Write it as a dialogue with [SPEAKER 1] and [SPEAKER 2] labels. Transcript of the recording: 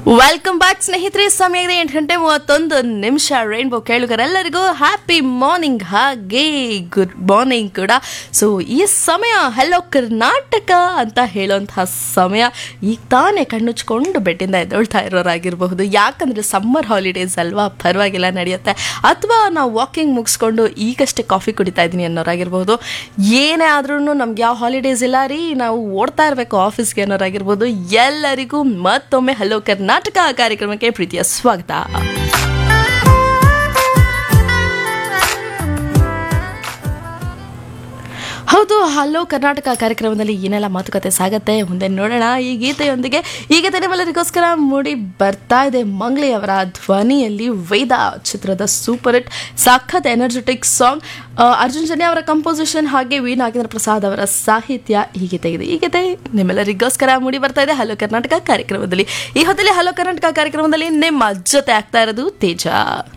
[SPEAKER 1] welcome back ಸ್ನೇಹಿತರೆ ಸಮಯ ಇದೆ ಎಂಟು ಗಂಟೆ ಮೂವತ್ತೊಂದು ನಿಮಿಷ ರೈನ್ಬೋ ಕೇಳುಗರೆಲ್ಲರಿಗೂ ಹ್ಯಾಪಿ ಮಾರ್ನಿಂಗ್ ಹಾಗೆ ಗುಡ್ ಮಾರ್ನಿಂಗ್ ಕೂಡ ಸೊ ಈ ಸಮಯ ಹಲೋ ಕರ್ನಾಟಕ ಅಂತ ಹೇಳುವಂತಹ ಸಮಯ ಈಗ ತಾನೇ ಕಣ್ಣುಚ್ಕೊಂಡು ಬೆಟ್ಟಿಂದ ಎದ್ದೊಳ್ತಾ ಇರೋರಾಗಿರಬಹುದು ಯಾಕಂದ್ರೆ ಸಮ್ಮರ್ ಹಾಲಿಡೇಸ್ ಅಲ್ವಾ ಪರವಾಗಿಲ್ಲ ನಡೆಯುತ್ತೆ ಅಥವಾ ನಾವು ವಾಕಿಂಗ್ ಮುಗಿಸ್ಕೊಂಡು ಈಗಷ್ಟೇ ಕಾಫಿ ಕುಡಿತಾ ಇದ್ದೀನಿ ಅನ್ನೋರಾಗಿರ್ಬೋದು ಏನೇ ಆದ್ರೂ ನಮ್ಗೆ ಯಾವ ಹಾಲಿಡೇಸ್ ಇಲ್ಲ ರೀ ನಾವು ಓಡ್ತಾ ಇರಬೇಕು ಆಫೀಸ್ಗೆ ಅನ್ನೋರಾಗಿರ್ಬೋದು ಎಲ್ಲರಿಗೂ ಮತ್ತೊಮ್ಮೆ ಹಲೋ ಕರ್ನಾಟಕ ಕಾರ್ಯಕ್ರಮಕ್ಕೆ ಪ್ರೀತಿಯ ಸ್ವಾಗತ ಹೌದು ಹಲೋ ಕರ್ನಾಟಕ ಕಾರ್ಯಕ್ರಮದಲ್ಲಿ ಏನೆಲ್ಲ ಮಾತುಕತೆ ಸಾಗತ್ತೆ ಮುಂದೆ ನೋಡೋಣ ಈ ಗೀತೆಯೊಂದಿಗೆ ಈ ಗೀತೆ ನಿಮ್ಮೆಲ್ಲರಿಗೋಸ್ಕರ ಮೂಡಿ ಬರ್ತಾ ಇದೆ ಮಂಗ್ಲಿ ಅವರ ಧ್ವನಿಯಲ್ಲಿ ವೇದ ಚಿತ್ರದ ಸೂಪರ್ ಹಿಟ್ ಸಖತ್ ಎನರ್ಜೆಟಿಕ್ ಸಾಂಗ್ ಅರ್ಜುನ್ ಜನ್ಯ ಅವರ ಕಂಪೋಸಿಷನ್ ಹಾಗೆ ವಿ ನಾಗೇಂದ್ರ ಪ್ರಸಾದ್ ಅವರ ಸಾಹಿತ್ಯ ಈ ಗೀತೆ ಇದೆ ಈ ಗೀತೆ ನಿಮ್ಮೆಲ್ಲರಿಗೋಸ್ಕರ ಮೂಡಿ ಬರ್ತಾ ಇದೆ ಹಲೋ ಕರ್ನಾಟಕ ಕಾರ್ಯಕ್ರಮದಲ್ಲಿ ಈ ಹೊತ್ತಲ್ಲಿ ಹಲೋ ಕರ್ನಾಟಕ ಕಾರ್ಯಕ್ರಮದಲ್ಲಿ ನಿಮ್ಮ ಜೊತೆ ಆಗ್ತಾ ಇರೋದು ತೇಜ